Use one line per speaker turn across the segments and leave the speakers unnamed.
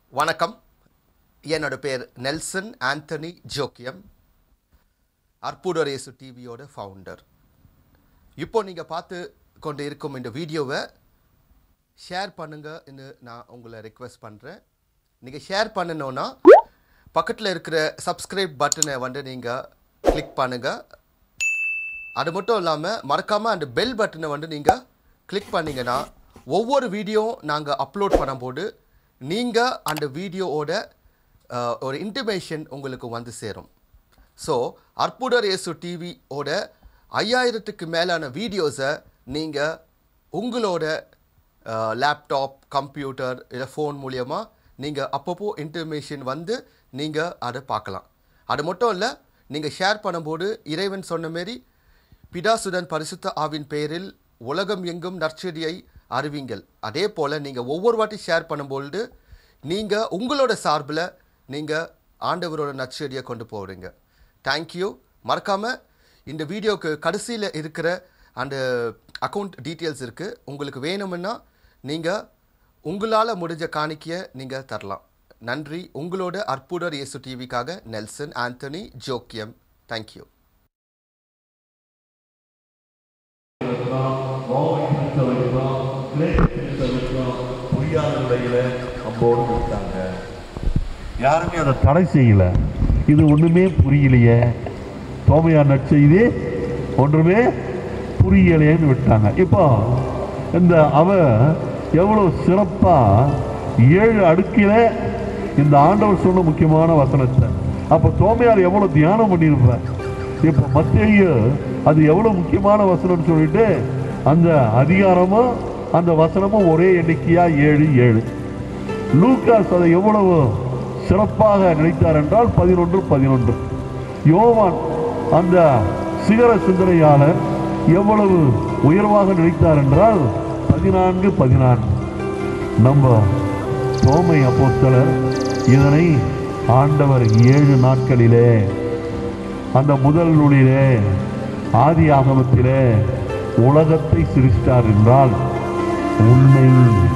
வணக்கம் என்னோட பேர் நெல்சன் ஆண்டனி ஜோக்கியம் அற்புதரேசு டிவியோட ஃபவுண்டர் இப்போ நீங்கள் பார்த்து கொண்டு இருக்கும் இந்த வீடியோவை ஷேர் பண்ணுங்கன்னு நான் உங்களை ரெக்வெஸ்ட் பண்ணுறேன் நீங்கள் ஷேர் பண்ணணுன்னா பக்கத்தில் இருக்கிற சப்ஸ்கிரைப் பட்டனை வந்து நீங்கள் கிளிக் பண்ணுங்கள் அது மட்டும் இல்லாமல் மறக்காமல் அந்த பெல் பட்டனை வந்து நீங்கள் கிளிக் பண்ணீங்கன்னா ஒவ்வொரு வீடியோ நாங்கள் அப்லோட் பண்ணும்போது நீங்கள் அந்த வீடியோவோட அஹ், ஒரு இன்டிமேஷன் உங்களுக்கு வந்து சேரும் ஸோ அற்புதர் இயேசு டிவியோட ஐயாயிரத்துக்கு மேலான வீடியோஸை நீங்கள் உங்களோட லேப்டாப் கம்ப்யூட்டர் இல்லை ஃபோன் மூலியமாக நீங்கள் அப்பப்போ இன்டர்மேஷன் வந்து நீங்கள் அதை பார்க்கலாம் அது மட்டும் இல்லை நீங்கள் ஷேர் பண்ணும்போது இறைவன் சொன்ன மாரி பிதாசுடன் பரிசுத்த ஆவின் பெயரில் உலகம் எங்கும் நற்செடியை அறிவிங்கள் அதே போல் நீங்கள் ஒவ்வொரு வாட்டி ஷேர் பண்ணும்பொழுது நீங்கள் உங்களோட சார்பில் நீங்கள் ஆண்டவரோட நற்செடியை கொண்டு போகிறீங்க தேங்க்யூ மறக்காமல் இந்த வீடியோக்கு கடைசியில் இருக்கிற அந்த அக்கௌண்ட் டீட்டெயில்ஸ் இருக்குது உங்களுக்கு வேணும்னா நீங்கள் உங்களால் முடிஞ்ச காணிக்கையை நீங்கள் தரலாம் நன்றி உங்களோட அற்புதர் இயேசு டிவிக்காக நெல்சன் ஆண்டனி ஜோக்கியம் தேங்க்யூ
இருக்கலாம் நோய் இருக்கலாம் கிளேசம் இருக்கலாம் புரியாத நிலையில அம்போடு இருக்காங்க யாருமே அதை தடை செய்யல இது ஒண்ணுமே புரியலையே தோமையார் நற்செய்தி ஒன்றுமே புரியலையேன்னு விட்டாங்க இப்போ இந்த அவ எவ்வளவு சிறப்பா ஏழு அடுக்கில இந்த ஆண்டவர் சொன்ன முக்கியமான வசனத்தை அப்ப தோமையார் எவ்வளவு தியானம் பண்ணியிருப்பார் இப்போ மத்தேயு அது எவ்வளவு முக்கியமான வசனம்னு சொல்லிட்டு அந்த அதிகாரமும் அந்த வசனமும் ஒரே எண்ணிக்கையா ஏழு ஏழு லூக்காஸ் அதை எவ்வளவு சிறப்பாக நினைத்தார் என்றால் பதினொன்று பதினொன்று யோவான் அந்த சிகர சிந்தனையாளர் எவ்வளவு உயர்வாக நினைத்தார் என்றால் பதினான்கு பதினான்கு நம்ம தோமை அப்போஸ்தலர் இதனை ஆண்டவர் ஏழு நாட்களிலே அந்த முதல் நூலிலே ஆதி ஆகமத்திலே உலகத்தை சிருஷ்டார் என்றால் உன்னை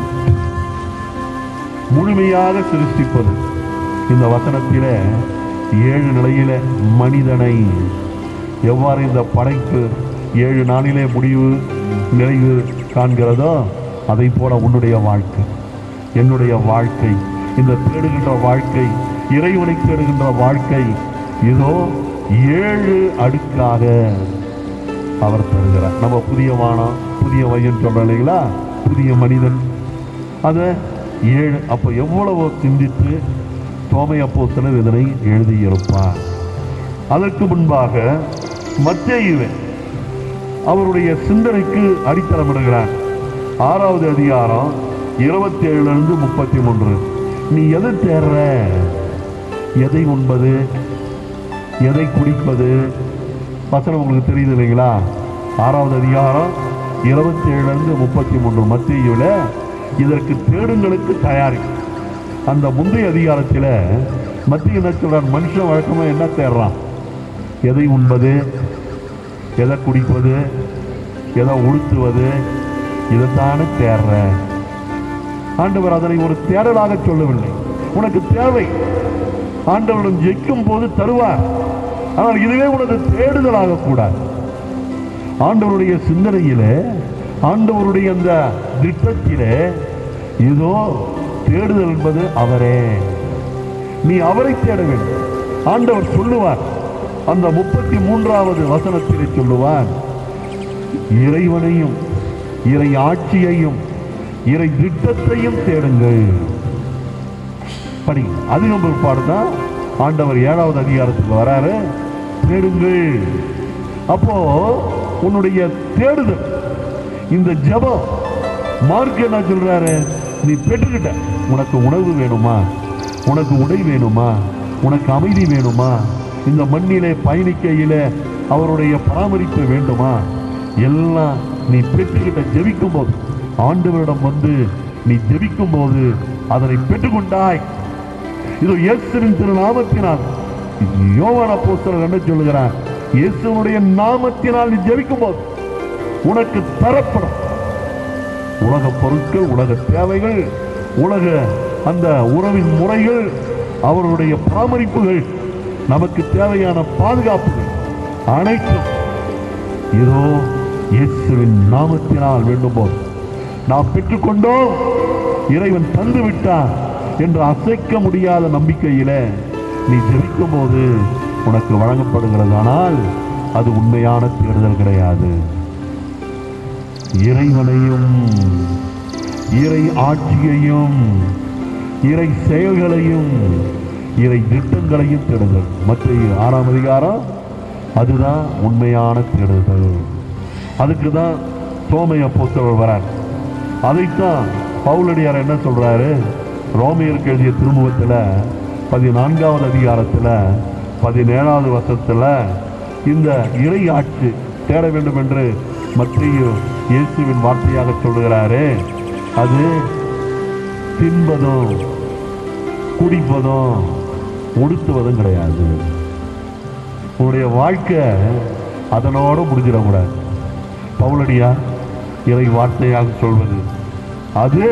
முழுமையாக சிருஷ்டிப்பது இந்த வசனத்திலே ஏழு நிலையில மனிதனை எவ்வாறு இந்த படைப்பு ஏழு நாளிலே முடிவு நிறைவு காண்கிறதோ அதை போல உன்னுடைய வாழ்க்கை என்னுடைய வாழ்க்கை இந்த தேடுகின்ற வாழ்க்கை இறைவனை தேடுகின்ற வாழ்க்கை இதோ ஏழு அடுக்காக அவர் தருகிறார் நம்ம புதிய வானம் புதிய வையன் சொல்றோம் இல்லைங்களா புதிய மனிதன் அதை ஏழு அப்போ எவ்வளவோ சிந்தித்து தோமை அப்போ இதனை எழுதியிருப்பார் அதற்கு முன்பாக மத்தேயுவே அவருடைய சிந்தனைக்கு அடித்தளமிடுகிறார் ஆறாவது அதிகாரம் இருபத்தி ஏழுலேருந்து முப்பத்தி மூன்று நீ எதை தேர்ற எதை உண்பது எதை குடிப்பது வசனம் உங்களுக்கு தெரியுது இல்லைங்களா ஆறாவது அதிகாரம் இருபத்தி ஏழுலேருந்து முப்பத்தி மூன்று மத்தியில் இதற்கு தேடுங்களுக்கு தயாரி அந்த முந்தைய அதிகாரத்தில் மத்திய என்ன சொல்றார் மனுஷன் வழக்கமாக என்ன தேடுறான் எதை உண்பது எதை குடிப்பது எதை உடுத்துவது இதைத்தானே தேடுற ஆண்டவர் அதனை ஒரு தேடலாக சொல்லவில்லை உனக்கு தேவை ஆண்டவரிடம் ஜெயிக்கும் போது தருவார் ஆனால் இதுவே உனக்கு தேடுதலாக கூடாது ஆண்டவருடைய சிந்தனையிலே ஆண்டவருடைய அந்த திட்டத்திலே இதோ தேடுதல் என்பது அவரே நீ அவரை தேட வேண்டும் ஆண்டவர் சொல்லுவார் அந்த முப்பத்தி மூன்றாவது வசனத்திலே சொல்லுவார் இறைவனையும் இறை ஆட்சியையும் இறை திட்டத்தையும் தேடுங்கள் படி அதிகம் பிற்பாடு தான் ஆண்டவர் ஏழாவது அதிகாரத்துக்கு வராரு தேடுங்கள் அப்போ உன்னுடைய தேடுதல் இந்த ஜெபம் மார்க் என்ன சொல்றாரு நீ பெற்றுக்கிட்ட உனக்கு உணவு வேணுமா உனக்கு உடை வேணுமா உனக்கு அமைதி வேணுமா இந்த மண்ணிலே பயணிக்கையில அவருடைய பராமரிப்பு வேண்டுமா எல்லாம் நீ பெற்றுக்கிட்ட ஜெபிக்கும் போது ஆண்டவரிடம் வந்து நீ ஜெபிக்கும் போது அதனை பெற்றுக்கொண்டாய் இது இயேசுவின் திருநாமத்தினால் யோவான போஸ்தலர் என்ன சொல்லுகிறார் இயேசுனுடைய நாமத்தினால் நீ ஜெபிக்கும் போது உனக்கு தரப்படும் உலக பொருட்கள் உலக தேவைகள் உலக அந்த உறவின் முறைகள் அவருடைய பராமரிப்புகள் நமக்கு தேவையான பாதுகாப்புகள் அனைத்தும் இதோ இயேசுவின் நாமத்தினால் வேண்டும் போது நாம் பெற்றுக்கொண்டோம் இறைவன் தந்து விட்டார் என்று அசைக்க முடியாத நம்பிக்கையில நீ ஜெபிக்கும் போது உனக்கு வழங்கப்படுகிறது ஆனால் அது உண்மையான தேடுதல் கிடையாது இறைவனையும் இறை ஆட்சியையும் இறை செயல்களையும் இறை திட்டங்களையும் தேடுதல் மற்ற ஆறாம் அதிகாரம் அதுதான் உண்மையான தேடுதல் அதுக்கு தான் தோமைய போத்தவர் வரார் அதைத்தான் பவுலடியார் என்ன சொல்றாரு ரோமியருக்கு எழுதிய திருமுகத்தில் பதினான்காவது அதிகாரத்தில் பதினேழாவது வருஷத்தில் இந்த இறை ஆட்சி தேட வேண்டும் என்று மத்திய இயேசுவின் வார்த்தையாக சொல்லுகிறாரே அது தின்பதும் குடிப்பதும் உடுத்துவதும் கிடையாது உன்னுடைய வாழ்க்கை அதனோட முடிஞ்சிடக்கூடாது பவுலடியா இறை வார்த்தையாக சொல்வது அது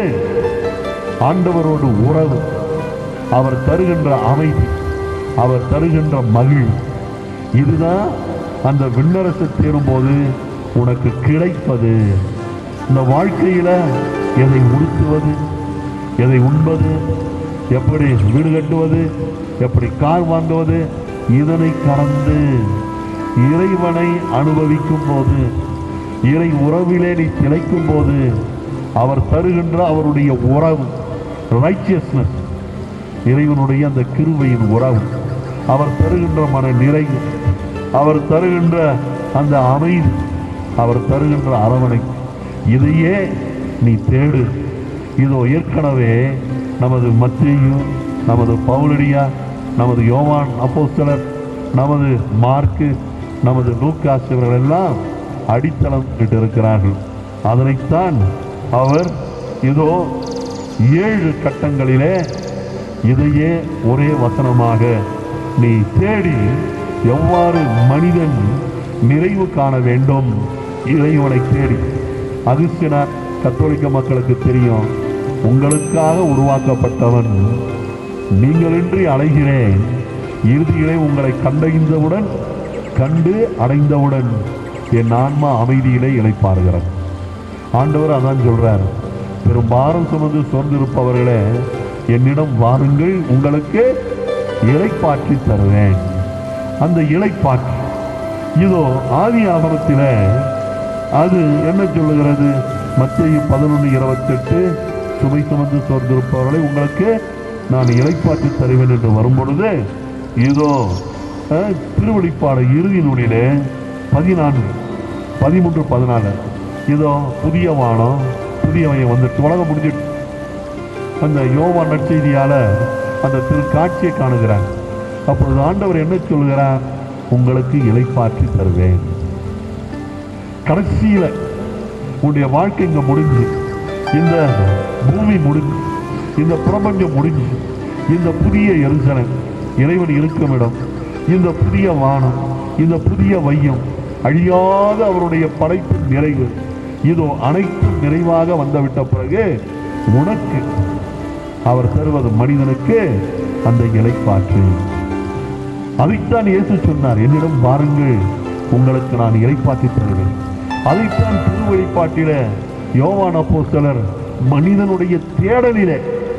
ஆண்டவரோடு உறவு அவர் தருகின்ற அமைதி அவர் தருகின்ற மகிழ்வு இதுதான் அந்த விண்ணரசு தேரும்போது உனக்கு கிடைப்பது இந்த வாழ்க்கையில எதை உடுத்துவது எதை உண்பது எப்படி வீடு கட்டுவது எப்படி கார் வாங்குவது இதனை கடந்து இறைவனை அனுபவிக்கும் போது இறை உறவிலே நீ திளைக்கும் போது அவர் தருகின்ற அவருடைய உறவு ரைச்சியஸ்னஸ் இறைவனுடைய அந்த கிருபையின் உறவு அவர் தருகின்ற மன நிறைவு அவர் தருகின்ற அந்த அமைதி அவர் தருகின்ற அரவணை இதையே நீ தேடு இதோ ஏற்கனவே நமது மத்தியும் நமது பவுலடியா நமது யோவான் அப்போஸ்தலர் நமது மார்க்கு நமது லூக்காஸ் இவர்கள் எல்லாம் அடித்தளம் இட்டிருக்கிறார்கள் அதனைத்தான் அவர் இதோ ஏழு கட்டங்களிலே இதையே ஒரே வசனமாக நீ தேடி எவ்வாறு மனிதன் நிறைவு காண வேண்டும் இறைவனை தேடி அகிஸ்தினார் கத்தோலிக்க மக்களுக்கு தெரியும் உங்களுக்காக உருவாக்கப்பட்டவன் நீங்களின்றி அலைகிறேன் இறுதியிலே உங்களை கண்டறிந்தவுடன் கண்டு அடைந்தவுடன் என் ஆன்மா அமைதியிலே இளைப்பாறுகிறது ஆண்டவர் அதான் சொல்றார் பெரும் பாரம் சுமந்து சோர்ந்திருப்பவர்களே என்னிடம் வாருங்கள் உங்களுக்கு இளைப்பாற்றி தருவேன் அந்த இளைப்பாற்றி இதோ ஆதி ஆகமத்தில அது என்ன சொல்லுகிறது மத்திய பதினொன்று இருபத்தெட்டு சுமை சுமந்து சோர்ந்திருப்பவர்களை உங்களுக்கு நான் இளைப்பாற்றி தருவேன் என்று வரும்பொழுது இதோ அஹ், திருவெளிப்பாடு இறுதி நூலிலே பதினான்கு பதிமூன்று பதினாலு இதோ புதிய வானம் புதியவைய வந்துட்டு உலகம் முடிஞ்சிட்டு அந்த யோவா நற்செய்தியால அந்த திரு காட்சியை காணுகிறார் அப்பொழுது ஆண்டவர் என்ன சொல்கிறார் உங்களுக்கு இளைப்பாற்றி தருவேன் கடைசியில உன்னுடைய வாழ்க்கை இங்க முடிஞ்சு இந்த பூமி முடிஞ்சு இந்த பிரபஞ்சம் முடிஞ்சு இந்த புதிய எருசலம் இறைவன் இருக்கும் இடம் இந்த புதிய வானம் இந்த புதிய வையம் அழியாத அவருடைய படைப்பு நிறைவு இதோ அனைத்தும் நிறைவாக வந்துவிட்ட பிறகு உனக்கு அவர் தருவது மனிதனுக்கு அந்த இலைப்பாற்று அதைத்தான் இயேசு சொன்னார் என்னிடம் வாருங்கள் உங்களுக்கு நான் இலைப்பாற்றி தருவேன் அதைத்தான் திருவழிப்பாட்டில யோவான் அப்போஸ்தலர் மனிதனுடைய தேடலிலே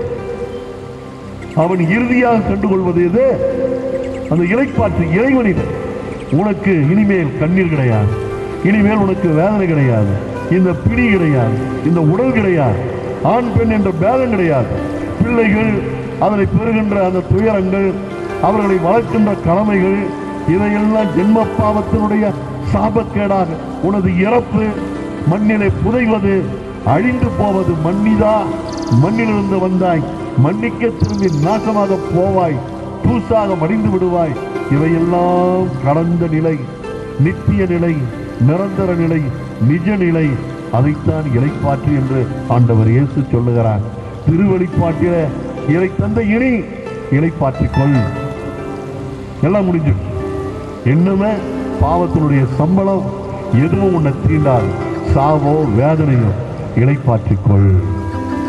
அவன் இறுதியாக கண்டுகொள்வது எது அந்த இலைப்பாற்று இறைவனில் உனக்கு இனிமேல் கண்ணீர் கிடையாது இனிமேல் உனக்கு வேதனை கிடையாது இந்த பிடி கிடையாது இந்த உடல் கிடையாது ஆண் பெண் என்ற பேதம் கிடையாது பிள்ளைகள் அதனை பெறுகின்ற அந்த துயரங்கள் அவர்களை வளர்க்கின்ற கடமைகள் இதையெல்லாம் ஜென்ம பாவத்தினுடைய சாபக்கேடாக உனது இறப்பு மண்ணிலே புதைவது அழிந்து போவது மண்ணிதா மண்ணிலிருந்து வந்தாய் மன்னிக்க திரும்பி நாசமாக போவாய் தூசாக மடிந்து விடுவாய் இவையெல்லாம் கடந்த நிலை நித்திய நிலை நிரந்தர நிலை நிஜ நிலை அதைத்தான் இலைப்பாற்று என்று ஆண்டவர் இயேசு சொல்லுகிறார் திருவெளிப்பாட்டில இறை தந்த இனி இலைப்பாற்றிக் கொள் எல்லாம் முடிஞ்சு இன்னுமே பாவத்தினுடைய சம்பளம் எதுவும் உன்னை தீண்டாது சாவோ வேதனையோ இலைப்பாற்றிக் கொள்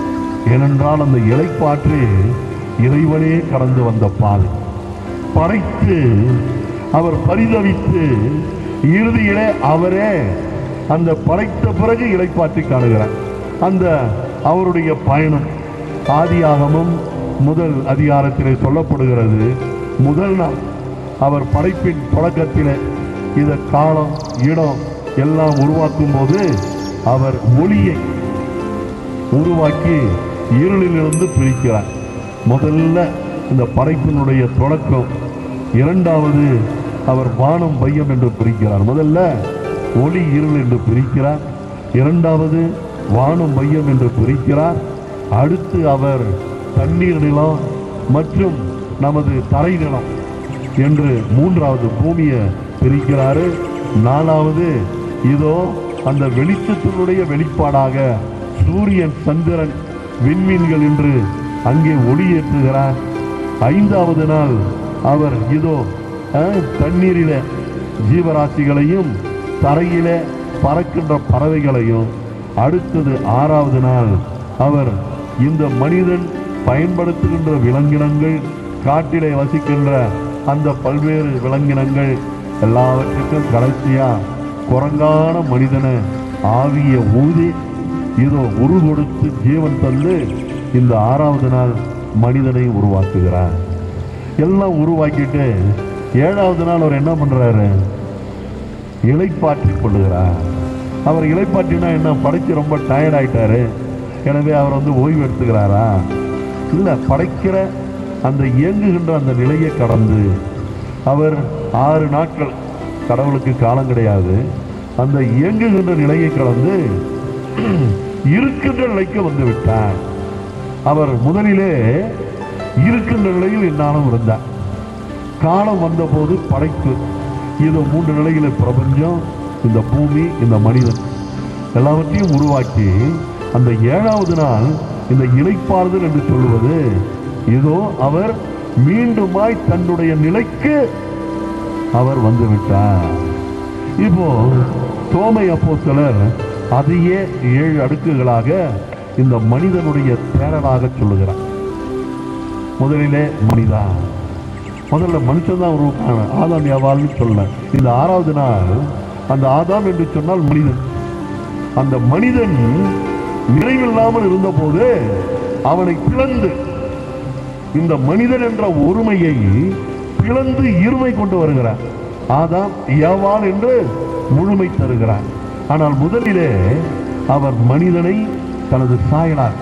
ஏனென்றால் அந்த இலைப்பாற்று இறைவனே கடந்து வந்த பாதை படைத்து அவர் பரிதவித்து இறுதியிலே அவரே அந்த படைத்த பிறகு இலைப்பாற்றி காணுகிறார் அந்த அவருடைய பயணம் ஆதியாகமும் முதல் அதிகாரத்திலே சொல்லப்படுகிறது முதல் நாள் அவர் படைப்பின் தொடக்கத்திலே இந்த காலம் இடம் எல்லாம் உருவாக்கும் போது அவர் ஒளியை உருவாக்கி இருளிலிருந்து பிரிக்கிறார் முதல்ல இந்த படைப்பினுடைய தொடக்கம் இரண்டாவது அவர் வானம் பையம் என்று பிரிக்கிறார் முதல்ல ஒளி இருள் என்று பிரிக்கிறார் இரண்டாவது வானம் மையம் என்று பிரிக்கிறார் அடுத்து அவர் தண்ணீர் நிலம் மற்றும் நமது தரை நிலம் என்று மூன்றாவது பூமியை பிரிக்கிறாரு நாலாவது இதோ அந்த வெளிச்சத்தினுடைய வெளிப்பாடாக சூரியன் சந்திரன் விண்மீன்கள் என்று அங்கே ஒளியேற்றுகிறார் ஐந்தாவது நாள் அவர் இதோ அஹ், தண்ணீரில ஜீவராசிகளையும் தரையில பறக்கின்ற பறவைகளையும் அடுத்தது ஆறாவது நாள் அவர் இந்த மனிதன் பயன்படுத்துகின்ற விலங்கினங்கள் காட்டிலே வசிக்கின்ற அந்த பல்வேறு விலங்கினங்கள் எல்லாவற்றுக்கும் கடைசியா குரங்கான மனிதனை ஆவிய ஊதி இதோ உரு கொடுத்து ஜீவன் தந்து இந்த ஆறாவது நாள் மனிதனை உருவாக்குகிறார் எல்லாம் உருவாக்கிட்டு ஏழாவது நாள் அவர் என்ன பண்றாரு இலைப்பாற்றிக் கொள்ளுகிறார் அவர் இலைப்பாற்றினா என்ன படைச்சு ரொம்ப டயர்ட் ஆயிட்டாரு எனவே அவர் வந்து ஓய்வு எடுத்துக்கிறாரா இல்ல படைக்கிற அந்த இயங்குகின்ற அந்த நிலையை கடந்து அவர் ஆறு நாட்கள் கடவுளுக்கு காலம் கிடையாது அந்த இயங்குகின்ற நிலையை கடந்து இருக்கின்ற நிலைக்கு வந்து விட்டார் அவர் முதலிலே இருக்கின்ற நிலையில் என்னாலும் இருந்தார் காலம் வந்தபோது படைப்பு இது மூன்று நிலையில பிரபஞ்சம் இந்த பூமி இந்த மனிதன் எல்லாவற்றையும் உருவாக்கி அந்த ஏழாவது நாள் இந்த இலைப்பாறுதல் என்று சொல்லுவது இதோ அவர் மீண்டுமாய் தன்னுடைய நிலைக்கு அவர் வந்து விட்டார் இப்போ தோமை அப்போஸ்தலர் அதையே ஏழு அடுக்குகளாக இந்த மனிதனுடைய தேரலாக சொல்லுகிறார் முதலிலே மனிதா முதல்ல மனுஷன் தான் உருவாக்கான ஆதாம் யாவால்னு சொல்ல இந்த ஆறாவது நாள் அந்த ஆதாம் என்று சொன்னால் மனிதன் அந்த மனிதன் நிறைவில்லாமல் இருந்தபோது அவனை பிளந்து இந்த மனிதன் என்ற ஒருமையை பிளந்து இருமை கொண்டு வருகிறார் ஆதாம் ஏவாள் என்று முழுமை தருகிறார் ஆனால் முதலிலே அவர் மனிதனை தனது சாயலார்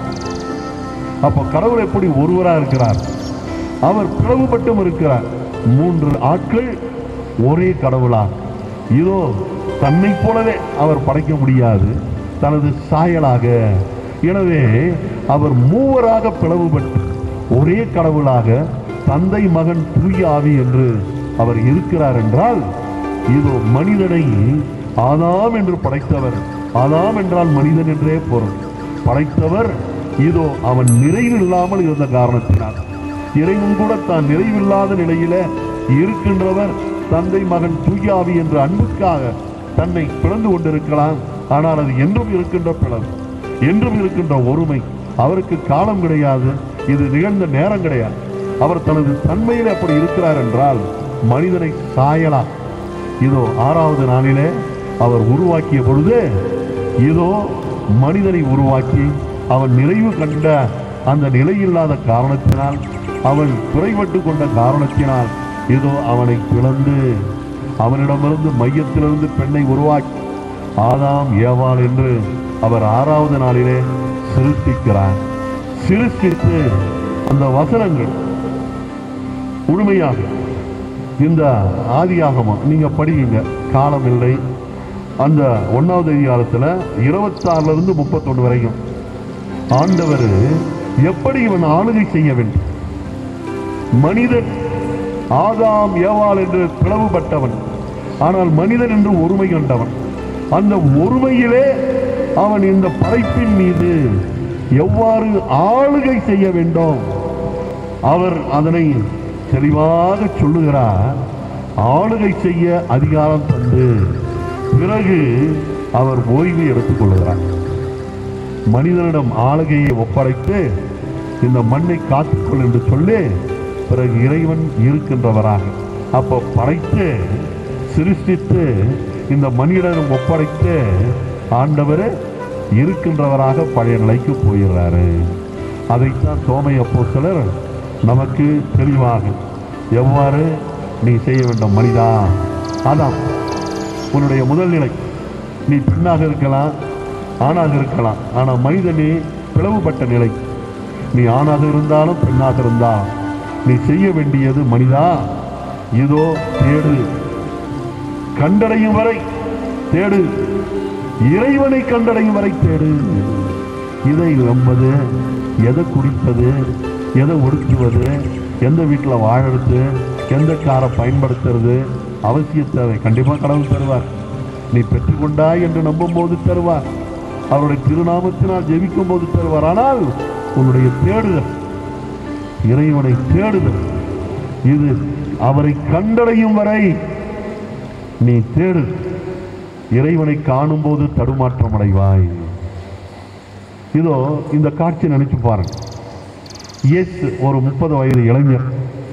அப்ப கடவுள் எப்படி ஒருவரா இருக்கிறார் அவர் பிளவுபட்டும் இருக்கிறார் மூன்று ஆட்கள் ஒரே கடவுளா இதோ தன்னை போலவே அவர் படைக்க முடியாது தனது சாயலாக எனவே அவர் மூவராக பிளவுபட்டு ஒரே கடவுளாக தந்தை மகன் தூய ஆவி என்று அவர் இருக்கிறார் என்றால் இதோ மனிதனை ஆதாம் என்று படைத்தவர் ஆதாம் என்றால் மனிதன் என்றே பொருள் படைத்தவர் இதோ அவன் நிறைவில்லாமல் இருந்த காரணத்தினால் இறைவன் கூட தான் நிறைவில்லாத நிலையில இருக்கின்றவர் தந்தை மகன் தூயாவி என்ற அன்புக்காக தன்னை பிளந்து கொண்டிருக்கலாம் ஆனால் அது என்றும் இருக்கின்ற பிளவு என்றும் இருக்கின்ற ஒருமை அவருக்கு காலம் கிடையாது இது நிகழ்ந்த நேரம் கிடையாது அவர் தனது தன்மையில் அப்படி இருக்கிறார் என்றால் மனிதனை சாயலாம் இதோ ஆறாவது நாளிலே அவர் உருவாக்கிய பொழுது இதோ மனிதனை உருவாக்கி அவன் நிறைவு கண்ட அந்த நிலையில்லாத காரணத்தினால் அவன் குறைபட்டு கொண்ட காரணத்தினால் இதோ அவனை பிளந்து அவனிடமிருந்து மையத்திலிருந்து பெண்ணை உருவாக்கி ஆதாம் ஏவாள் என்று அவர் ஆறாவது நாளிலே சிருஷ்டிக்கிறார் சிருஷ்டித்து அந்த வசனங்கள் முழுமையாக இந்த ஆதியாகமம் நீங்க படிங்க காலம் இல்லை அந்த ஒன்னாவது அதிகாரத்துல இருபத்தாறுல இருந்து முப்பத்தொன்று வரைக்கும் ஆண்டவர் எப்படி இவன் ஆளுகை செய்ய வேண்டும் மனிதன் ஆதாம் ஏவாள் என்று பிளவுபட்டவன் ஆனால் மனிதன் என்று ஒருமை கண்டவன் அந்த ஒருமையிலே அவன் இந்த படைப்பின் மீது எவ்வாறு ஆளுகை செய்ய வேண்டும் அவர் அதனை தெளிவாக சொல்லுகிறார் ஆளுகை செய்ய அதிகாரம் தந்து பிறகு அவர் ஓய்வு எடுத்துக் கொள்கிறார் மனிதனிடம் ஆளுகையை ஒப்படைத்து இந்த மண்ணை காத்துக்கொள் என்று சொல்லி பிறகு இறைவன் இருக்கின்றவராக அப்போ படைத்து சிருஷ்டித்து இந்த மனிதனிடம் ஒப்படைத்து ஆண்டவர் இருக்கின்றவராக பழைய நிலைக்கு போயிடுறாரு அதைத்தான் தோமை அப்போ சிலர் நமக்கு தெளிவாக எவ்வாறு நீ செய்ய வேண்டும் மனிதா அதான் உன்னுடைய முதல் நிலை நீ பெண்ணாக இருக்கலாம் ஆணாக இருக்கலாம் ஆனால் மனிதனே பிளவுபட்ட நிலை நீ ஆணாக இருந்தாலும் பெண்ணாக இருந்தா நீ செய்ய வேண்டியது மனிதா இதோ தேடு கண்டடையும் வரை தேடு இறைவனை கண்டடையும் வரை தேடு இதை நம்பது எதை குடிப்பது எதை ஒடுக்குவது எந்த வீட்டில் வாழறது எந்த காரை பயன்படுத்துறது அவசிய தேவை கண்டிப்பாக கடவுள் தருவார் நீ பெற்றுக்கொண்டாய் என்று நம்பும் போது தருவார் அவருடைய திருநாமத்தினால் ஜெபிக்கும் போது தருவார் ஆனால் உன்னுடைய தேடுதல் இறைவனை தேடுதல் இது அவரை கண்டடையும் வரை நீ தேடு இறைவனை காணும்போது தடுமாற்றம் அடைவாய் இதோ இந்த காட்சி நினைச்சு பாருங்க இயேசு ஒரு முப்பது வயது இளைஞர்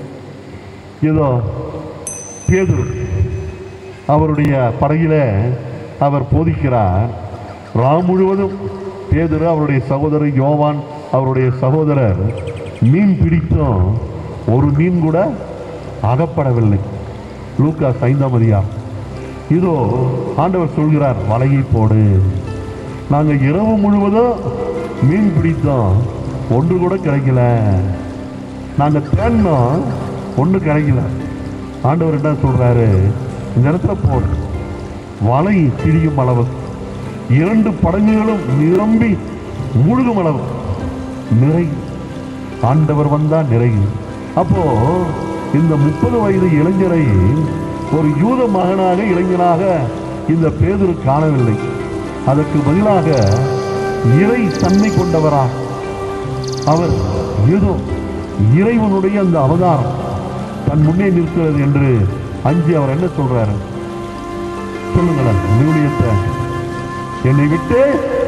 இதோ பேதுரு அவருடைய படகில அவர் போதிக்கிறார் ராம் முழுவதும் பேதுரு அவருடைய சகோதரர் யோவான் அவருடைய சகோதரர் மீன் பிடித்தும் ஒரு மீன் கூட அகப்படவில்லை லூக்காஸ் ஐந்தாம் அதிகாரம் இதோ ஆண்டவர் சொல்கிறார் வலையை போடு நாங்கள் இரவு முழுவதும் மீன் பிடித்தோம் ஒன்று கூட கிடைக்கல நாங்கள் தேடினோம் ஒன்று கிடைக்கல ஆண்டவர் என்ன சொல்றாரு இந்த இடத்துல போடு வலை கிழியும் அளவு இரண்டு படகுகளும் நிரம்பி முழுகும் அளவு நிறை ஆண்டவர் வந்தா நிறையும் அப்போ இந்த முப்பது வயது இளைஞரை ஒரு யூத மகனாக இளைஞனாக இந்த பேதுரு காணவில்லை அதற்கு பதிலாக இறை தன்மை கொண்டவரா அவர் ஏதோ இறைவனுடைய அந்த அவதாரம் தன் முன்னே நிற்கிறது என்று அஞ்சு அவர் என்ன சொல்றாரு சொல்லுங்களேன் நியூலியத்தை என்னை விட்டு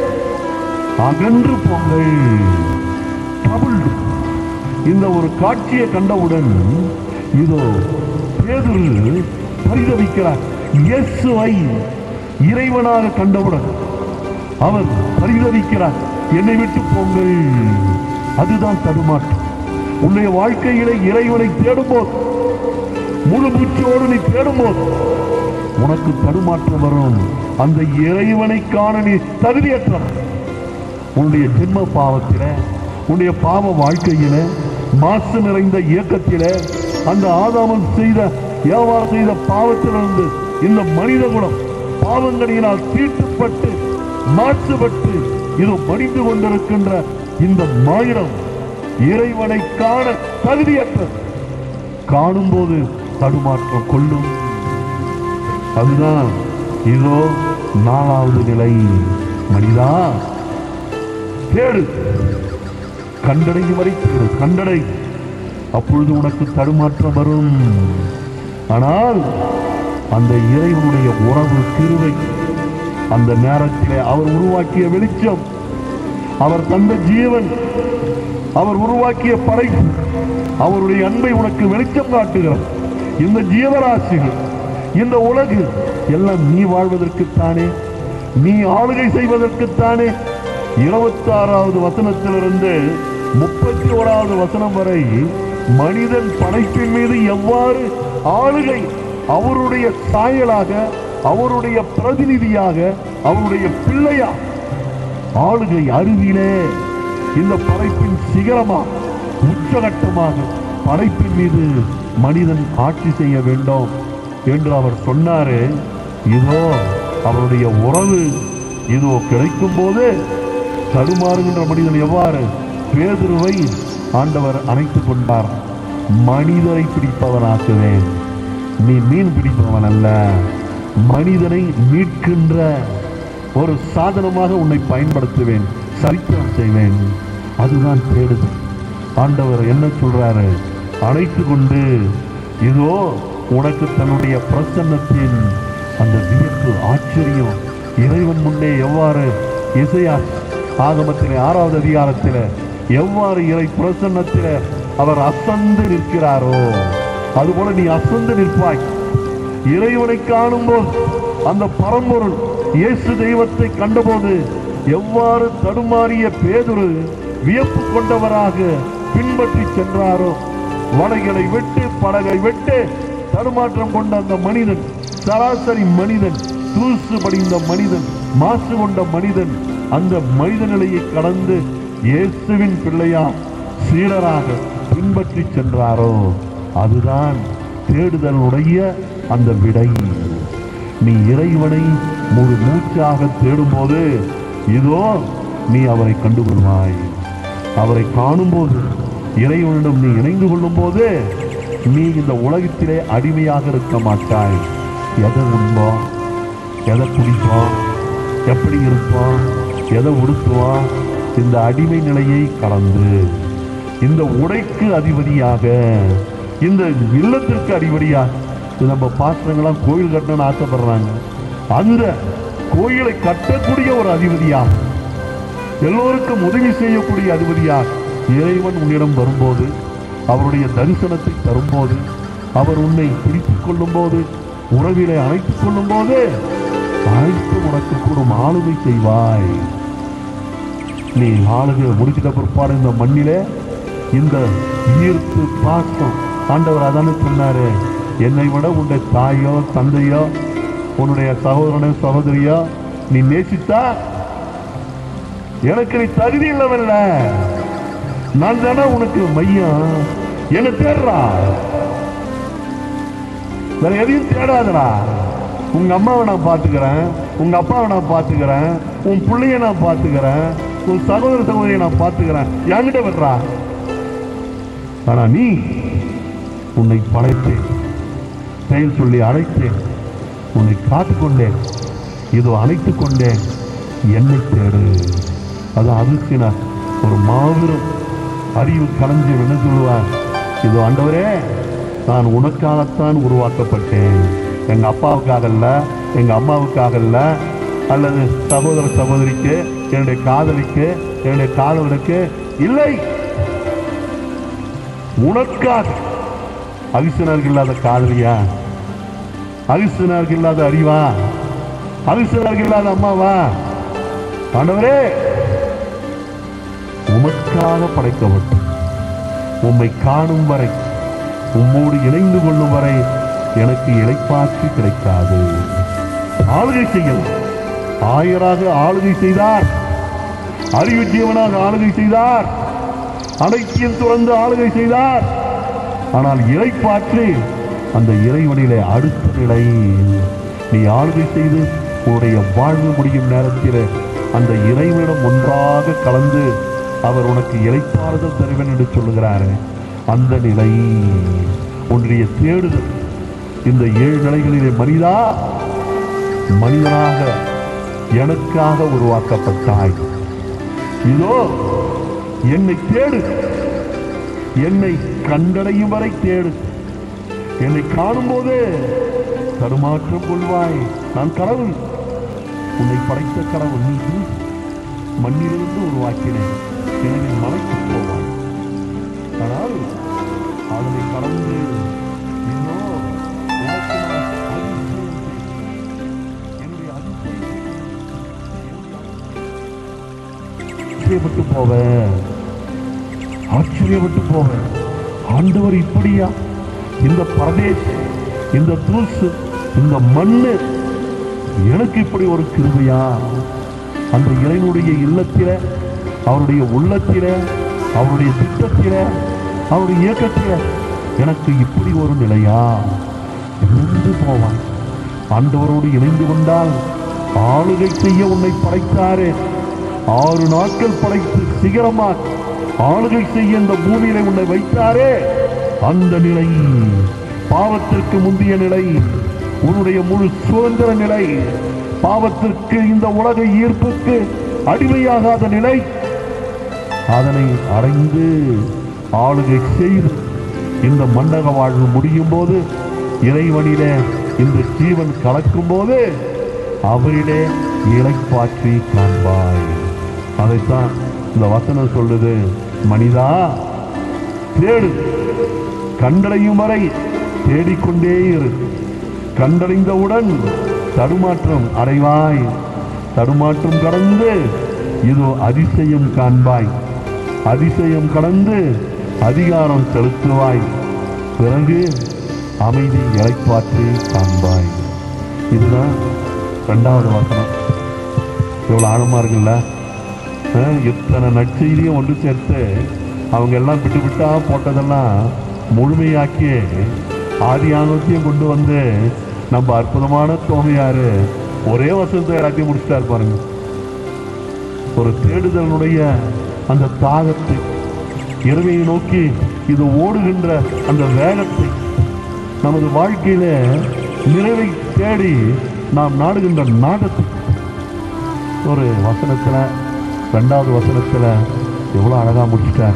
அகன்று போங்கள் troubled. இந்த ஒரு காட்சியை கண்டவுடன் இதோ பேதுரு பரிதவிக்கிறார் இயேசுவை இறைவனாக கண்டவுடன் அவர் பரிதவிக்கிறார் என்னை விட்டு போங்கள் அதுதான் தடுமாற்றம் உன்னுடைய வாழ்க்கையிலே இறைவனை தேடும்போது முழு மூச்சோடு நீ தேடும்போது உனக்கு தடுமாற்றம் வரும் அந்த இறைவனை காண நீ தகுதியற்றவன் உன்னுடைய ஜென்ம பாவத்தில உன்னுடைய பாவ வாழ்க்கையில மாசு நிறைந்த இயக்கத்தில அந்த ஆதாமம் செய்த வியாபாரம் செய்த பாவத்திலிருந்து இந்த மனித குலம் பாவங்களினால் தீட்டுப்பட்டு மாசுபட்டு இது மடிந்து கொண்டிருக்கின்ற இந்த மாயிரம் இறைவனை காண தகுதியற்றது காணும்போது தடுமாற்றம் கொள்ளும் அதுதான் இதோ நாலாவது நிலை மனிதா தேடு கண்டடையும் வரை தேடு கண்டடை அப்பொழுது உனக்கு தடுமாற்றம் வரும் ஆனால் அந்த இறைவனுடைய உறவு கிருவை அந்த நேரத்திலே அவர் உருவாக்கிய வெளிச்சம் அவர் தந்த ஜீவன் அவர் உருவாக்கிய படைப்பு அவருடைய அன்பை உனக்கு வெளிச்சம் காட்டுகிறார் இந்த ஜீவராசிகள் இந்த உலகு எல்லாம் நீ வாழ்வதற்குத்தானே நீ ஆளுகை செய்வதற்குத்தானே இருபத்தி ஆறாவது வசனத்திலிருந்து முப்பத்தி ஓராவது வசனம் வரை மனிதன் படைப்பின் மீது எவ்வாறு ஆளுகை அவருடைய சாயலாக அவருடைய பிரதிநிதியாக அவருடைய பிள்ளையா ஆளுகை அருவிலே இந்த படைப்பின் சிகரமா உச்சகட்டமாக படைப்பின் மீது மனிதன் ஆட்சி செய்ய வேண்டும் என்று அவர் சொன்னாரு இதோ அவருடைய உறவு இதோ கிடைக்கும் போது தடுமாறுகின்ற மனிதன் எவ்வாறு பேதுருவை ஆண்டவர் அணைத்துக் கொண்டார் மனிதரை பிடிப்பவனாக்குவேன் நீ மீன் பிடிப்பவன் அல்ல மனிதனை மீட்கின்ற ஒரு சாதனமாக உன்னை பயன்படுத்துவேன் சரித்திரம் செய்வேன் அதுதான் தேடுதல் ஆண்டவர் என்ன சொல்றாரு அழைத்து கொண்டு இதோ உனக்கு தன்னுடைய பிரசன்னத்தின் அந்த வியப்பு ஆச்சரியம் இறைவன் முன்னே எவ்வாறு இசையா ஆகமத்திலே ஆறாவது அதிகாரத்திலே எவ்வாறு இறை பிரசன்னத்திலே அவர் அசந்து நிற்கிறாரோ அதுபோல நீ அசந்து நிற்பாய் இறைவனை காணும்போது அந்த பரம்பொருள் இயேசு தெய்வத்தை கண்டபோது எவ்வாறு தடுமாறிய பேதுரு வியப்பு கொண்டவராக பின்பற்றி சென்றாரோ வலைகளை விட்டு படகை விட்டு தடுமாற்றம் கொண்ட அந்த மனிதன் சராசரி மனிதன் தூசு படிந்த மனிதன் மாசு கொண்ட மனிதன் அந்த மனித நிலையை கடந்து இயேசுவின் பிள்ளையா சீடராக பின்பற்றி சென்றாரோ அதுதான் தேடுதலுடைய அந்த விடை நீ இறைவனை முழு மூச்சாக தேடும்போது இதோ நீ அவரை கண்டுகொள்வாய் அவரை காணும்போது இறைவனிடம் நீ இணைந்து கொள்ளும் போது நீ இந்த உலகத்திலே அடிமையாக இருக்க மாட்டாய் எதை உண்போம் எதை குடிப்போம் எப்படி இருப்போம் எதை உடுத்துவோம் இந்த அடிமை நிலையை கடந்து இந்த உடைக்கு அதிபதியாக இந்த இல்லத்திற்கு அதிபதியாக இது நம்ம பாத்திரங்களாம் கோயில் கட்டணும்னு ஆசைப்படுறாங்க அந்த கோயிலை கட்டக்கூடிய ஒரு அதிபதியாக எல்லோருக்கும் உதவி செய்யக்கூடிய அதிபதியாக இறைவன் உன்னிடம் வரும்போது அவருடைய தரிசனத்தை தரும்போது அவர் உன்னை பிடித்துக் கொள்ளும் போது உறவிலே அழைத்துக் கொள்ளும் போது அனைத்து உனக்கு கூடும் ஆளுமை செய்வாய் நீ ஆளுகை முடிச்சிட்ட பிற்பாடு இந்த மண்ணிலே இந்த ஈர்ப்பு பாசம் ஆண்டவர் அதானே சொன்னாரு என்னை விட உன்னுடைய தாயோ தந்தையோ உன்னுடைய சகோதரனோ சகோதரியோ நீ நேசித்தா எனக்கு நீ தகுதி இல்லவல்ல நான் தானே உனக்கு மையம் என்ன தேடுறா வேற எதையும் தேடாதடா உங்க அம்மாவை நான் பாத்துக்கிறேன் உங்க அப்பாவை நான் பாத்துக்கிறேன் உன் பிள்ளைய நான் பாத்துக்கிறேன் உன் சகோதர சகோதரியை நான் பாத்துக்கிறேன் என்கிட்ட வர்றா ஆனா நீ உன்னை படைத்தேன் பெயர் சொல்லி அழைத்தேன் உன்னை காத்துக்கொண்டேன் இதோ அணைத்துக் கொண்டேன் என்னை தேடு அது அதிர்ச்சினார் ஒரு மாபெரும் அறிவு களஞ்சியம் என்ன சொல்லுவார் இதோ ஆண்டவரே நான் உனக்காகத்தான் உருவாக்கப்பட்டேன் எங்க அப்பாவுக்காக இல்ல எங்க அம்மாவுக்காக இல்ல அல்லது சகோதர சகோதரிக்கு என்னுடைய காதலிக்கு என்னுடைய காதலனுக்கு இல்லை உனக்காக அகிசனருக்கு இல்லாத காதலியா அகிசனருக்கு இல்லாத அறிவா அகிசனருக்கு இல்லாத அம்மாவா ஆண்டவரே உமக்காக படைக்கப்பட்டு உம்மை காணும் வரை உம்மோடு இணைந்து கொள்ளும் வரை எனக்கு இலைப்பாற்றி கிடைக்காது ஆளுகை செய்யலாம் ஆயராக ஆளுகை செய்தார் அறிவு ஜீவனாக ஆளுகை செய்தார் அனைத்தையும் துறந்து ஆளுகை செய்தார் ஆனால் இறைப்பாற்றி அந்த இறைவனிலே அடுத்த நிலை நீ ஆளுகை செய்து உன்னுடைய வாழ்வு முடியும் நேரத்தில் அந்த இறைவனிடம் ஒன்றாக கலந்து அவர் உனக்கு இலைப்பாறுதல் தருவேன் என்று சொல்லுகிறார் அந்த நிலை ஒன்றிய தேடுதல் இந்த ஏழு நிலைகளிலே மனிதா மனிதனாக எனக்காக உருவாக்கப்பட்டாய் இதோ என்னை தேடு என்னை கண்டடையும் வரை தேடு என்னை காணும் போது தடுமாற்றம் கொள்வாய் நான் கடவுள் உன்னை படைத்த கடவுள் நீ தூ. மண்ணிலிருந்து உருவாக்கினேன் எனவே மலைக்கு போவாய் ஆனால் அதனை கடந்து இன்னும் உனக்கு நான் அதிசயம் செய்வேன். என்னுடைய அதிசயம் ஆச்சரியப்பட்டு போவேன் ஆச்சரியப்பட்டு போவேன் ஆண்டவர் இப்படியா இந்த பிரதேசம் இந்த தூசு இந்த மண்ணு எனக்கு இப்படி ஒரு கிருபையா அந்த இறைவனுடைய இல்லத்தில அவருடைய உள்ளத்தில அவருடைய திட்டத்தில அவருடைய இயக்கத்தில எனக்கு இப்படி ஒரு நிலையா இருந்து போவான் ஆண்டவரோடு இணைந்து கொண்டால் ஆளுகை செய்ய உன்னை படைத்தாரே ஆறு நாட்கள் படைத்து சிகரமா ஆளுகை செய்ய இந்த பூமியில உன்னை வைத்தாரே அந்த நிலை பாவத்திற்கு முந்திய நிலை உன்னுடைய முழு சுதந்திர நிலை பாவத்திற்கு இந்த உலக ஈர்ப்புக்கு அடிமையாகாத நிலை அதனை அடைந்து ஆளுகை செய்து இந்த மண்டக வாழ்வு முடியும் போது இறைவனிலே இந்த ஜீவன் கலக்கும் போது அவரிலே இலைப்பாற்றி காண்பாய் அதைத்தான் இந்த வசனம் சொல்லுது மனிதா தேடு கண்டடையும் வரை தேடிக்கொண்டே இரு கண்டடைந்தவுடன் தடுமாற்றம் அடைவாய் தடுமாற்றம் கடந்து இதோ அதிசயம் காண்பாய் அதிசயம் கடந்து அதிகாரம் செலுத்துவாய் பிறகு அமைதி இலைப்பாற்றி காண்பாய் இதுதான் ரெண்டாவது வசனம் எவ்வளோ ஆழமா இருக்குல்ல அஹ், இத்தனை நற்செய்தியும் ஒன்று சேர்த்து அவங்க எல்லாம் விட்டு விட்டா போட்டதெல்லாம் முழுமையாக்கி ஆதி ஆனத்தையும் கொண்டு வந்து நம்ம அற்புதமான தோமையாரு ஒரே வருஷத்தை எல்லாத்தையும் முடிச்சிட்டாரு பாருங்க ஒரு தேடுதலுடைய அந்த தாகத்தை இறைவையை நோக்கி இது ஓடுகின்ற அந்த வேகத்தை நமது வாழ்க்கையில நிறைவை தேடி நாம் நாடுகின்ற நாடத்தை ஒரு வசனத்துல ரெண்டாவது வசனத்துல எவ்வளவு அழகா முடிச்சிட்டார்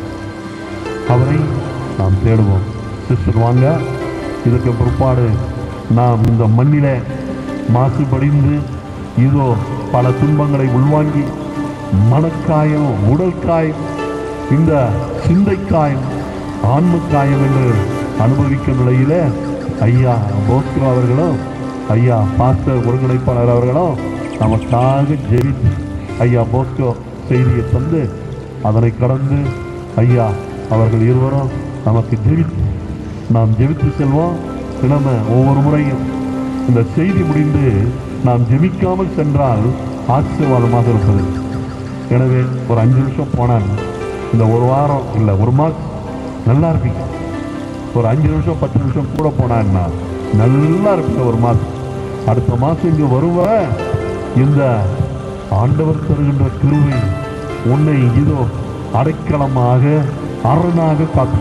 அவரை நாம் தேடுவோம் சிஸ்டர் வாங்க இதற்கு பிற்பாடு நாம் இந்த மண்ணில மாசுபடிந்து இதோ பல துன்பங்களை உள்வாங்கி மனக்காயம் உடல் காயம் இந்த சிந்தை காயம் ஆன்ம காயம் என்று அனுபவிக்கும் நிலையில ஐயா போஸ்கோ அவர்களும் ஐயா பாஸ்டர் ஒருங்கிணைப்பாளர் அவர்களும் நமக்காக ஜெபித்து ஐயா போஸ்கோ செய்தியை தந்து அதனை கடந்து ஐயா அவர்கள் இருவரும் நமக்கு ஜெபித்து நாம் ஜெபித்து செல்வோம் நம்ம ஒவ்வொரு முறையும் இந்த செய்தி முடிந்து நாம் ஜெபிக்காமல் சென்றால் ஆசீர்வாதமாக இருப்பது எனவே ஒரு அஞ்சு நிமிஷம் போனாங்க இந்த ஒரு வாரம் இல்லை ஒரு மாதம் நல்லா இருப்பீங்க ஒரு அஞ்சு நிமிஷம் பத்து நிமிஷம் கூட போனான்னா நல்லா இருப்பீங்க ஒரு மாதம் அடுத்த மாதம் இங்கே வருவ இந்த ஆண்டவர் தருகின்ற கிருவை உன்னை இதோ அடைக்கலமாக அரணாக காத்து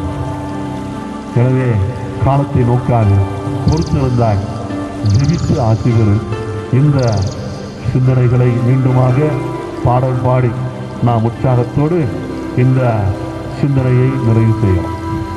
எனவே காலத்தை நோக்காது பொறுத்திருந்தாய் ஜெபித்து ஆசிரியர் இந்த சிந்தனைகளை மீண்டுமாக பாடல் பாடி நாம் உற்சாகத்தோடு இந்த சிந்தனையை நிறைவு செய்யலாம்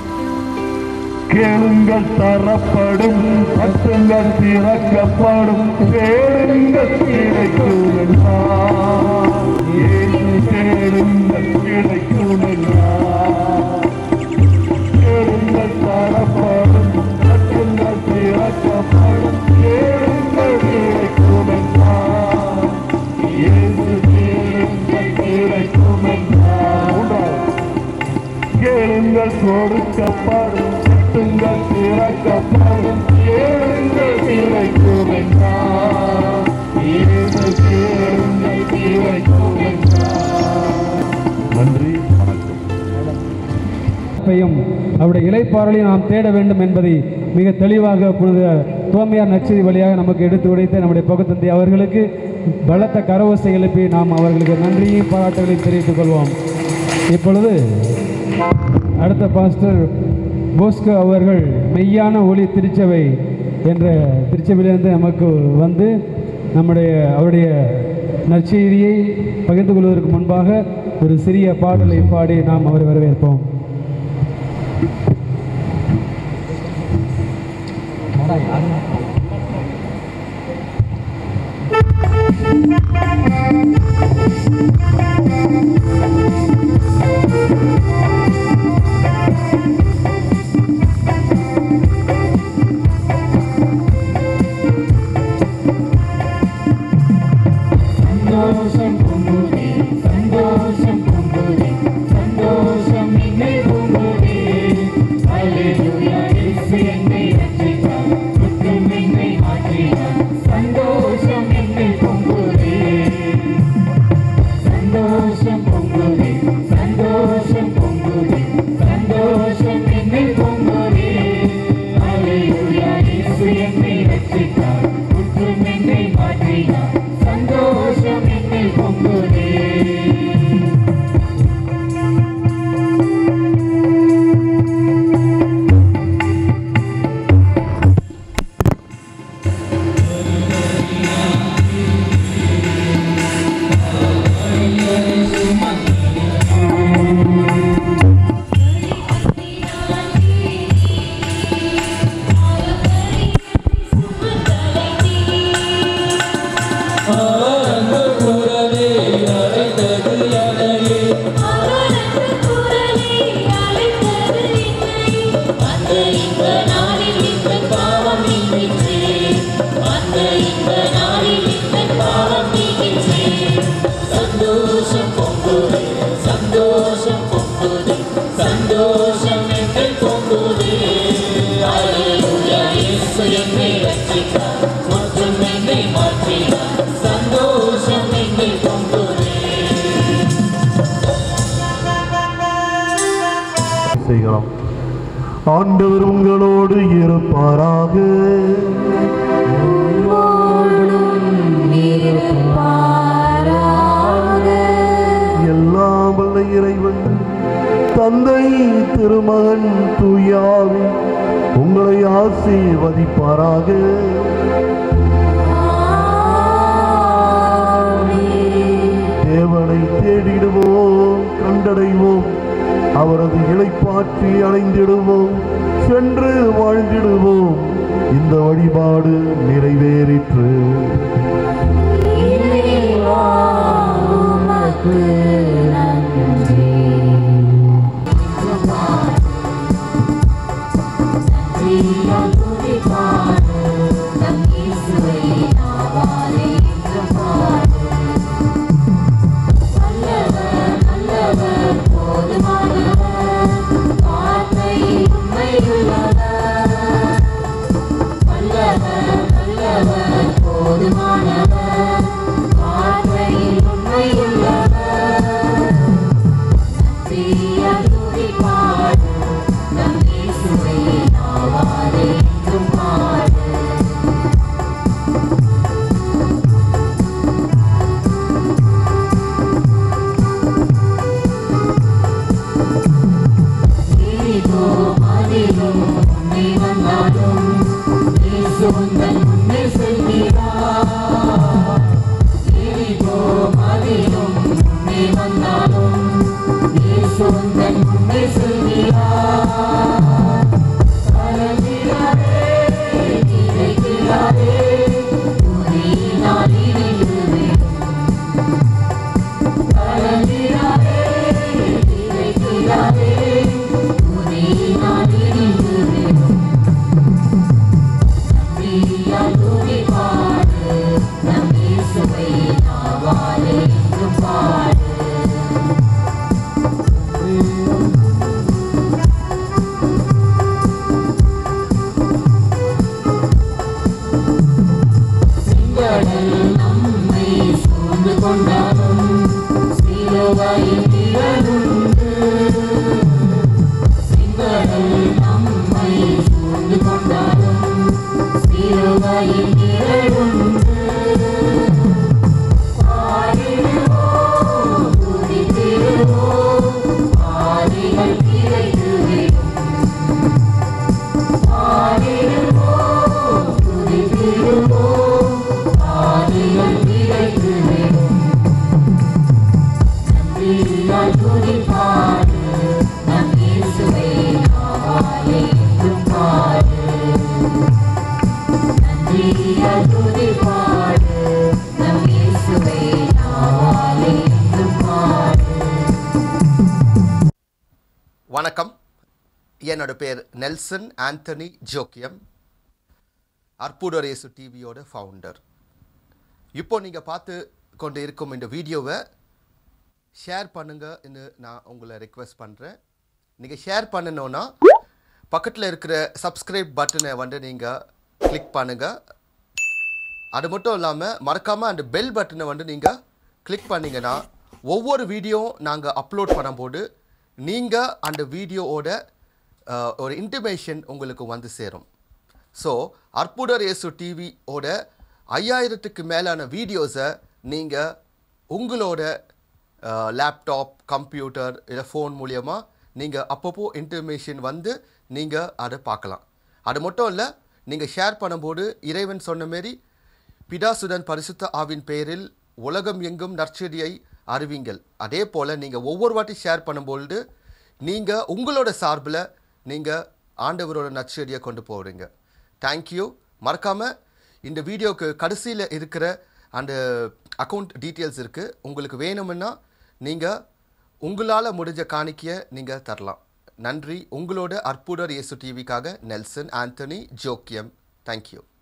கேளுங்கள் தரப்படும் பத்துங்கள் திறக்கப்படும் கேளுங்கள் கிடைக்கும் என்றார். இயேசு கேளுங்கள் கிடைக்கும் என்றார். கேளுங்கள் தரப்படும் பத்துங்கள் திறக்கப்படும் கேளுங்கள் கிடைக்கும் என்றார். இயேசு கேளுங்கள் கிடைக்கும் என்றார். மூன்றாவது கேளுங்கள் கொடுக்கப்படும் கட்டுங்கள் திறக்கப்படும் கேளுங்கள் திரைக்கும் என்றார் இயேசு கேளுங்கள் திரைக்கும் என்றார் நன்றி வணக்கம்
பையும் அவருடைய இலைப்பாறலையும் நாம் தேட வேண்டும் என்பதை மிக தெளிவாக புனித தோமையார் நற்செய்தி வழியாக நமக்கு எடுத்து உடைத்த நம்முடைய பகுத்தந்தை அவர்களுக்கு பலத்த கரவசை எழுப்பி நாம் அவர்களுக்கு நன்றியையும் பாராட்டுகளையும் தெரிவித்துக் கொள்வோம் இப்பொழுது அடுத்த பாஸ்டர் போஸ்கோ அவர்கள் மெய்யான ஒளி திருச்சபை என்ற திருச்சபையிலிருந்து நமக்கு வந்து நம்முடைய அவருடைய நற்செய்தியை பகிர்ந்து கொள்வதற்கு முன்பாக ஒரு சிறிய பாடலை பாடி நாம் அவரை வரவேற்போம்
சந்தோஷம் பொங்குதே சந்தோஷம் பொங்குதே சந்தோஷம் என்னை பொங்குதே அல்லேலூயா இயேசு என்னை ரட்சித்தார் குற்றம் என்னை மாற்றினார் சந்தோஷம் என்னை பொங்குதே சந்தோஷம் பொங்குதே
செய்கிறோம் ஆண்டவர் உங்களோடு இருப்பாராக எல்லாம் வல்ல இறைவன் தந்தை திருமகன் தூயாவி உங்களை ஆசீர்வதிப்பாராக தேவனை தேடிடுவோம் கண்டடைவோம் அவரது இளைப்பாற்றி அடைந்திடுவோம் சென்று வாழ்ந்திடுவோம் இந்த வழிபாடு நிறைவேறிற்று
வணக்கம் என்னோட பேர் நெல்சன் ஆண்டனி ஜோக்கியம் அற்புதரேசு டிவியோட ஃபவுண்டர் இப்போ நீங்கள் பார்த்து கொண்டு இருக்கும் இந்த வீடியோவை ஷேர் பண்ணுங்கன்னு நான் உங்களை ரெக்வெஸ்ட் பண்ணுறேன் நீங்கள் ஷேர் பண்ணணுன்னா பக்கத்தில் இருக்கிற சப்ஸ்கிரைப் பட்டனை வந்து நீங்கள் கிளிக் பண்ணுங்கள் அது மட்டும் இல்லாமல் மறக்காமல் அந்த பெல் பட்டனை வந்து நீங்கள் கிளிக் பண்ணீங்கன்னா ஒவ்வொரு வீடியோ நாங்கள் அப்லோட் பண்ணும்போது நீங்கள் அந்த வீடியோவோட அஹ், ஒரு இன்டிமேஷன் உங்களுக்கு வந்து சேரும் ஸோ அற்புதர் இயேசு டிவியோட ஐயாயிரத்துக்கு மேலான வீடியோஸை நீங்கள் உங்களோட லேப்டாப் கம்ப்யூட்டர் இல்லை ஃபோன் மூலியமாக நீங்கள் அப்பப்போ இன்டர்மேஷன் வந்து நீங்கள் அதை பார்க்கலாம் அது மட்டும் இல்லை நீங்கள் ஷேர் பண்ணும்போது இறைவன் சொன்ன மாரி பிதாசுடன் பரிசுத்த ஆவின் பெயரில் உலகம் எங்கும் நற்செடியை அறிவிங்கள் அதே போல் நீங்கள் ஒவ்வொரு வாட்டி ஷேர் பண்ணும்பொழுது நீங்கள் உங்களோட சார்பில் நீங்கள் ஆண்டவரோட நற்செடியை கொண்டு போகிறீங்க தேங்க்யூ மறக்காமல் இந்த வீடியோக்கு கடைசியில் இருக்கிற அந்த அக்கௌண்ட் டீட்டெயில்ஸ் இருக்குது உங்களுக்கு வேணும்னா நீங்கள் உங்களால் முடிஞ்ச காணிக்கையை நீங்கள் தரலாம் நன்றி உங்களோட அற்புதர் இயேசு டிவிக்காக நெல்சன் ஆண்டனி ஜோக்கியம் தேங்க்யூ